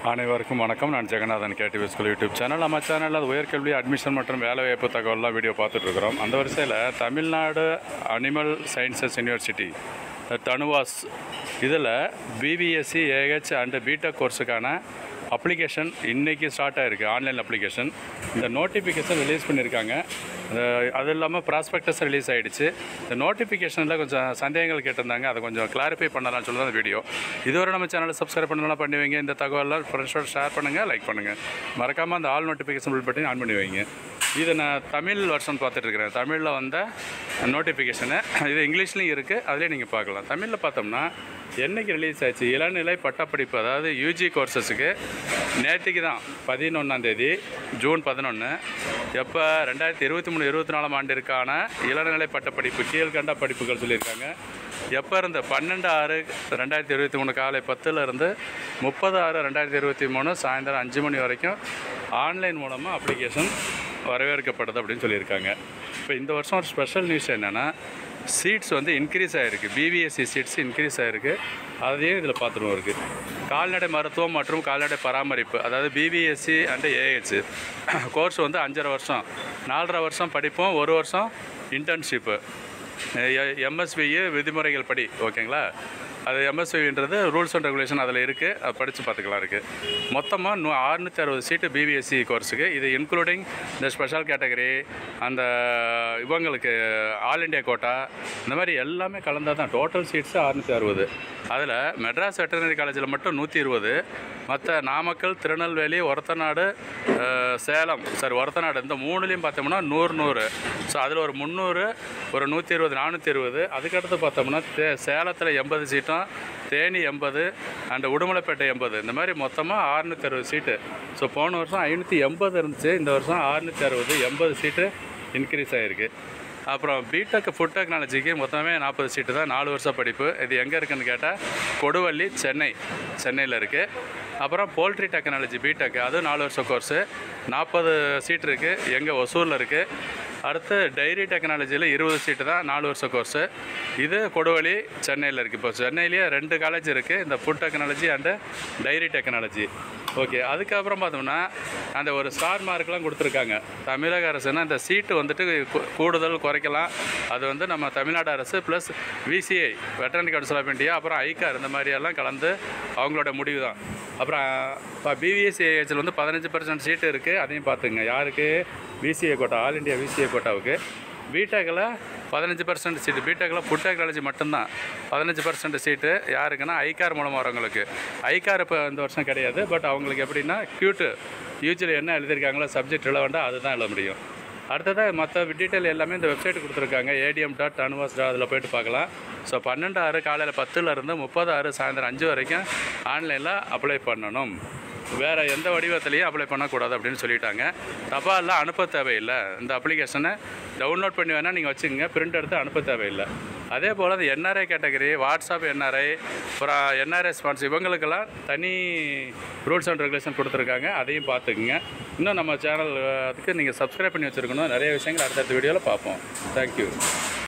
அனைவருக்கும் வணக்கம் நான் Jagannathan KTV school YouTube channel நம்ம சேனலில் உயர்கல்வி அட்மிஷன் மற்றும் வேலைவாய்ப்பு தகவல்லாம் வீடியோ பார்த்துட்ருக்குறோம் அந்த வரிசையில் Tamil Nadu animal sciences university TANUVAS இதில் பிபிஎஸ்சி ஏஹெச் அண்டு பிடெக் கோர்ஸுக்கான அப்ளிகேஷன் இன்றைக்கி ஸ்டார்ட் ஆகிருக்கு ஆன்லைன் அப்ளிகேஷன் இந்த நோட்டிஃபிகேஷன் ரிலீஸ் பண்ணியிருக்காங்க அது- அது இல்லாமல் ப்ராஸ்பெக்டஸ் ரிலீஸ் ஆகிடுச்சு இந்த நோட்டிஃபிகேஷனில் கொஞ்சம் சந்தேகங்கள் கேட்டிருந்தாங்க அதை கொஞ்சம் கிளாரிஃபை பண்ணலாம்னு சொல்லி தான் வீடியோ இதுவரை நம்ம சேனலை சப்ஸ்கிரைப் பண்ணலாம் பண்ணி வைங்க இந்த தகவலாம் ஃப்ரெண்ட்ஸோட ஷேர் பண்ணுங்கள் லைக் பண்ணுங்கள் மறக்காமல் அந்த all notification bell button on பண்ணி வைங்க இது நான் தமிழ் வருஷன் பார்த்துட்ருக்கிறேன் தமிழில் வந்த நோட்டிஃபிகேஷனு இது இங்கிலீஷ்லேயும் இருக்குது அதுலேயும் நீங்கள் பார்க்கலாம் தமிழில் பார்த்தோம்னா என்னைக்கு ரிலீஸ் ஆச்சு இளநிலை பட்டப்படிப்பு அதாவது யூஜி கோர்சஸுக்கு நேற்றுக்கு தான் பதினொன்றாந்தேதி ஜூன் பதினொன்று எப்போ ரெண்டாயிரத்தி இருபத்தி மூணு இருபத்தி நாலாம் ஆண்டிற்கான இளநிலை பட்டப்படிப்பு கீழ்கண்ட படிப்புகள் சொல்லியிருக்காங்க எப்போ இருந்து பன்னெண்டு ஆறு ரெண்டாயிரத்தி இருபத்தி மூணு காலை பத்தில் இருந்து முப்பது ஆறு ரெண்டாயிரத்தி இருபத்தி மூணு சாயந்தரம் அஞ்சு மணி வரைக்கும் ஆன்லைன் மூலமாக அப்ளிகேஷன் வரவேற்கப்படுது அப்படின்னு சொல்லியிருக்காங்க இப்போ இந்த வருஷம் ஒரு ஸ்பெஷல் நியூஸ் என்னென்னா சீட்ஸ் வந்து இன்க்ரீஸ் ஆகிருக்கு பிபிஎஸ்சி சீட்ஸ் இன்க்ரீஸ் ஆகிருக்கு அதையும் இதில் பார்த்துருவோம் இருக்குது கால்நடை மருத்துவம் மற்றும் கால்நடை பராமரிப்பு அதாவது பிபிஎஸ்சி அண்டு ஏஹெச் கோர்ஸ் வந்து அஞ்சரை வருஷம் நாலரை வருஷம் படிப்போம் ஒரு வருஷம் இன்டர்ன்ஷிப்பு எம்எஸ்வியு விதிமுறைகள் படி ஓகேங்களா அது எம்எஸ்வின்றது ரூல்ஸ் அண்ட் ரெகுலேஷன் அதில் இருக்குது அது படித்து பார்த்துக்கலாம் இருக்குது மொத்தமாக நூ அறுநூற்றி அறுபது சீட்டு பிபிஎஸ்சி கோர்ஸுக்கு இது இன்க்ளூடிங் இந்த ஸ்பெஷல் கேட்டகரி அந்த இவங்களுக்கு ஆல் இண்டியா கோட்டா இந்த மாதிரி எல்லாமே கலந்தால் தான் டோட்டல் சீட்ஸு அறுநூற்றி அறுபது அதில் மெட்ராஸ் வெட்டர்னரி காலேஜில் மட்டும் நூற்றி இருபது மற்ற நாமக்கல் திருநெல்வேலி ஒரத்தநாடு அஹ், சேலம் சாரி ஒரத்தநாடு இந்த மூணுலேயும் பார்த்தோம்னா நூறு நூறு ஸோ அதில் ஒரு முந்நூறு ஒரு நூற்றி இருபது நானூற்றி இருபது அதுக்கடுத்து பார்த்தோம்னா தே சேலத்தில் எண்பது சீட்டும் தேனி எண்பது அண்ட் உடுமலைப்பேட்டை எண்பது இந்த மாதிரி மொத்தமாக அறுநூற்றி அறுபது சீட்டு ஸோ போன வருஷம் ஐநூற்றி எண்பது இருந்துச்சு இந்த வருஷம் அறுநூற்றி அறுபது எண்பது சீட்டு இன்க்ரீஸ் ஆகிருக்கு அப்புறம் பிடெக் ஃபுட் டெக்னாலஜிக்கு மொத்தமே நாற்பது சீட்டு தான் நாலு வருஷம் படிப்பு இது எங்கே இருக்குன்னு கேட்டால் கொடுவள்ளி சென்னை சென்னையில் இருக்குது அப்புறம் போல்ட்ரி டெக்னாலஜி பிடெக் அது நாலு வருஷம் கோர்ஸு நாற்பது சீட் இருக்குது எங்கே ஒசூரில் இருக்குது அடுத்து டைரி டெக்னாலஜியில் இருபது சீட்டு தான் நாலு வருஷம் கோர்ஸு இது கொடுவள்ளி சென்னையில் இருக்குது இப்போ சென்னையிலேயே ரெண்டு காலேஜ் இருக்குது இந்த food technology and dairy technology okay அதுக்கப்புறம் பார்த்தோம்னா அந்த ஒரு ஸ்டார் மார்க்லாம் கொடுத்துருக்காங்க தமிழக அரசுன்னா இந்த சீட்டு வந்துட்டு கூ- கூடுதல் குறைக்கலாம் அது வந்து நம்ம தமிழ்நாடு அரசு plus VCI veterinary council of India அப்புறம் ஐகார் இந்த மாதிரியெல்லாம் கலந்து அவங்களோட முடிவு தான் அப்புறம் இப்போ பிவிஎஸ்சிஹெச்சில் வந்து பதினஞ்சு பர்சன்ட் சீட்டு இருக்குது அதையும் பார்த்துங்க யாருக்கு VCI quota all India VCI கோட்டாவுக்கு பிடெக்கில் பதினஞ்சு பர்சன்ட் சீட்டு பிடெக்கில் ஃபுட் டெக்னாலஜி மட்டும்தான் பதினஞ்சு பர்சன்ட் சீட்டு யாருக்குன்னா ஐகார் மூலமாக வரவங்களுக்கு ஐகார் இப்போ இந்த வருஷம் கிடையாது பட் அவங்களுக்கு எப்படின்னா க்யூட்டு யூஜியில் என்ன எழுதியிருக்காங்களோ சப்ஜெக்ட் ரிலவெண்ட்டாக அதுதான் எழுத முடியும் அடுத்ததாக மற்ற டீட்டெயில் எல்லாமே இந்த வெப்சைட் கொடுத்துருக்காங்க ஏடிஎம் டாட் அனுவாஸ் டாட் அதில் போயிட்டு பார்க்கலாம் ஸோ பன்னெண்டு ஆறு காலையில் பத்துல இருந்து முப்பது ஆறு சாயந்தரம் அஞ்சு வரைக்கும் ஆன்லைனில் அப்ளை பண்ணணும் வேறு எந்த வடிவத்திலையும் அப்ளை பண்ணக்கூடாது அப்படின்னு சொல்லிட்டாங்க தபாலில் அனுப்ப தேவையில்லை இந்த அப்ளிகேஷனை டவுன்லோட் பண்ணி வேணால் நீங்கள் வச்சுக்கோங்க பிரிண்ட் எடுத்து அனுப்ப தேவையில்லை அதே போல் இந்த என்ஆர்ஐ கேட்டகரி வாட்ஸ்அப் என்ஆர்ஐ அப்புறம் என்ஆர்ஐ ஸ்பான்ஸ் இவங்களுக்கெல்லாம் தனி ரூல்ஸ் அண்ட் ரெகுலேஷன் கொடுத்துருக்காங்க அதையும் பார்த்துக்குங்க இன்னும் நம்ம சேனல் அதுக்கு நீங்கள் சப்ஸ்கிரைப் பண்ணி வச்சுருக்கணும் நிறைய விஷயங்கள் அடுத்தடுத்த வீடியோவில் பார்ப்போம் தேங்க்யூ